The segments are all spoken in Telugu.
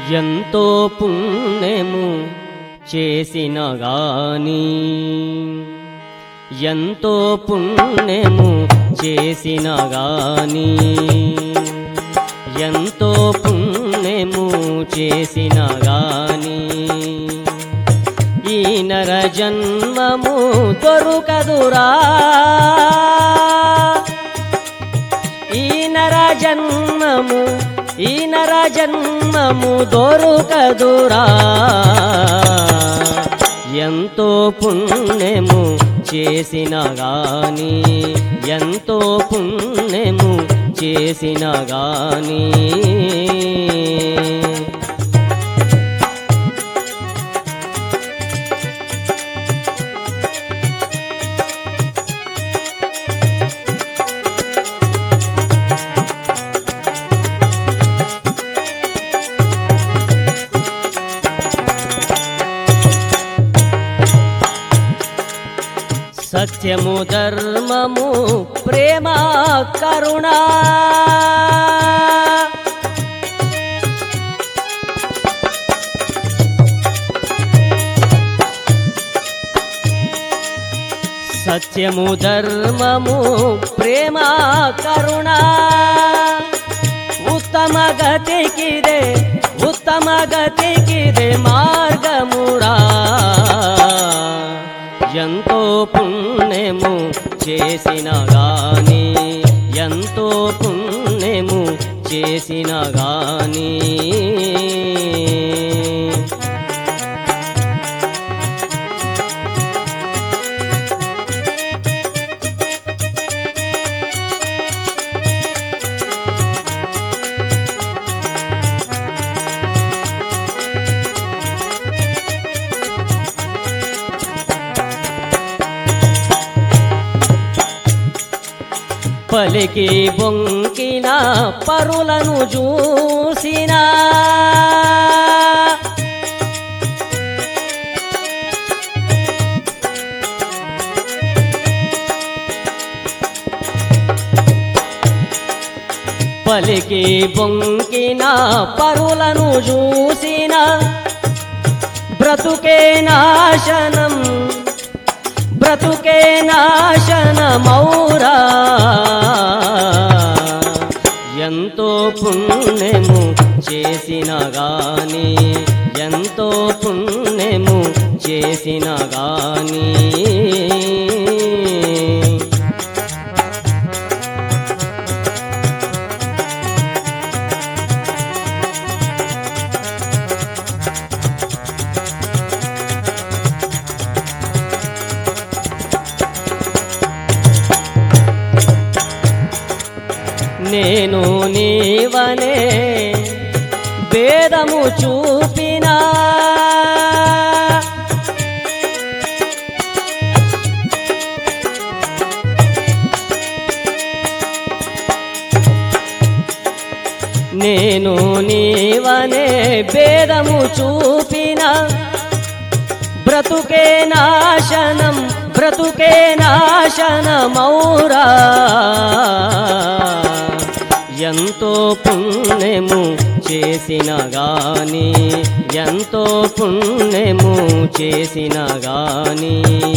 ఎంతో పుణ్యము చేసిన గాని ఎంతో పుణ్యము చేసిన గాని ఎంతో పుణ్యము చేసిన గాని ఈ నర జన్మము దొరుకదురా ఈ నర జన్మము ఈ నర జన్మము దొరుకదురా ఎంతో పుణ్యము చేసిన గాని ఎంతో పుణ్యము చేసిన గాని సత్యము ధర్మము ప్రేమ కరుణ సత్యము ధర్మము ప్రేమ కరుణ ఉత్తమ గతికిదే ఉత్తమ గతికిదే మార్గమురా ఎంతో పుణ్యము చేసిన గాని ఎంతో పుణ్యము చేసిన గాని పలికి బొంకిన పరులను చూసినా పలికి బొంకిన పరులను చూసిన బ్రతుకే నాశనం బ్రతుకే నాశనమౌరా ఎంతో పుణ్యము చేసిన గాని ఎంతో పుణ్యము చేసిన గాని నేను నీవనే భేదము చూపినా నేను నీవనే భేదము చూపినా బ్రతుకే నాశనం బ్రతుకే నాశనమౌరా ఎంతో పుణ్యము చేసిన గాని ఎంతో పుణ్యము చేసిన గాని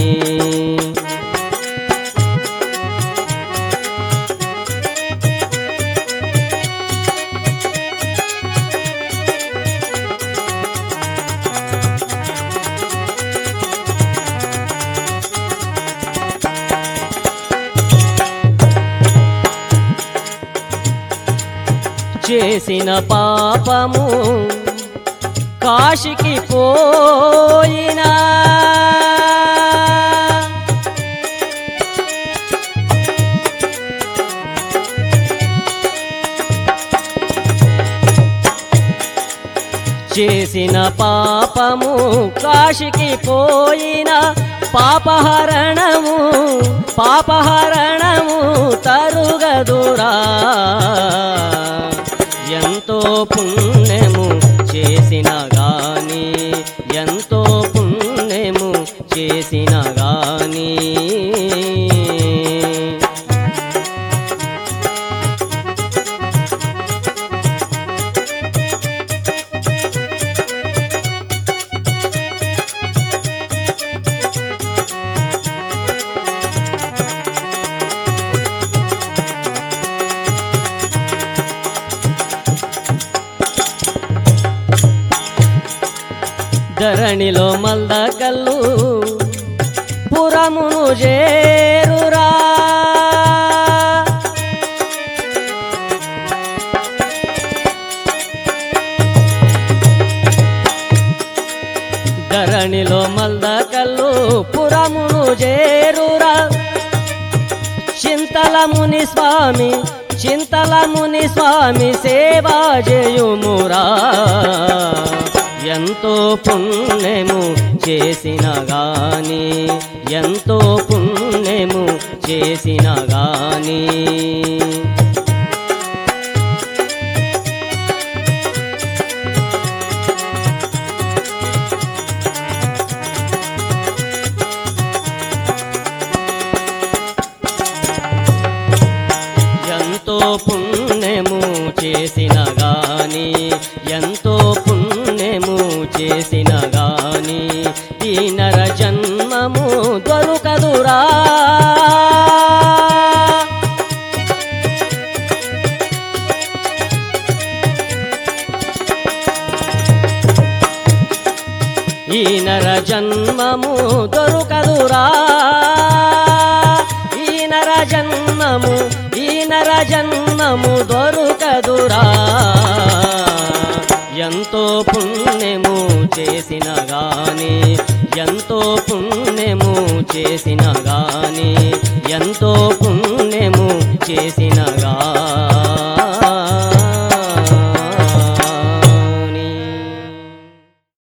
చేసిన పాపము కాశికి పోయినా చేసిన పాపము కాశికి పోయిన పాపహరణము పాపహరణము తరుగదురా ఎంతో పుణ్యము చేసిన గాని ఎంతో పుణ్యము చేసిన గాని ధరణిలో మల్దకల్లు పురమును చేరురా ధరణిలో మల్దకల్లు పురమును చేరురా చింతల ముని స్వామి చింతల ముని స్వామి సేవా చేయుమురా ఎంతో పుణ్యము చేసిన గాని ఎంతో పుణ్యము చేసిన గాని ఎంతో పుణ్యము చేసిన గాని ఎంతో పుణ్యము చేసిన గాని ఈ నర జన్మము దొరకదురా ఈ నర జన్మము దొరకదురా ఈ నర జన్మము ఈ నర జన్మము దొరకదురా ఎంతో పుణ్యము చేసిన గాని ఎంతో పుణ్యము చేసిన గాని ఎంతో పుణ్యము చేసిన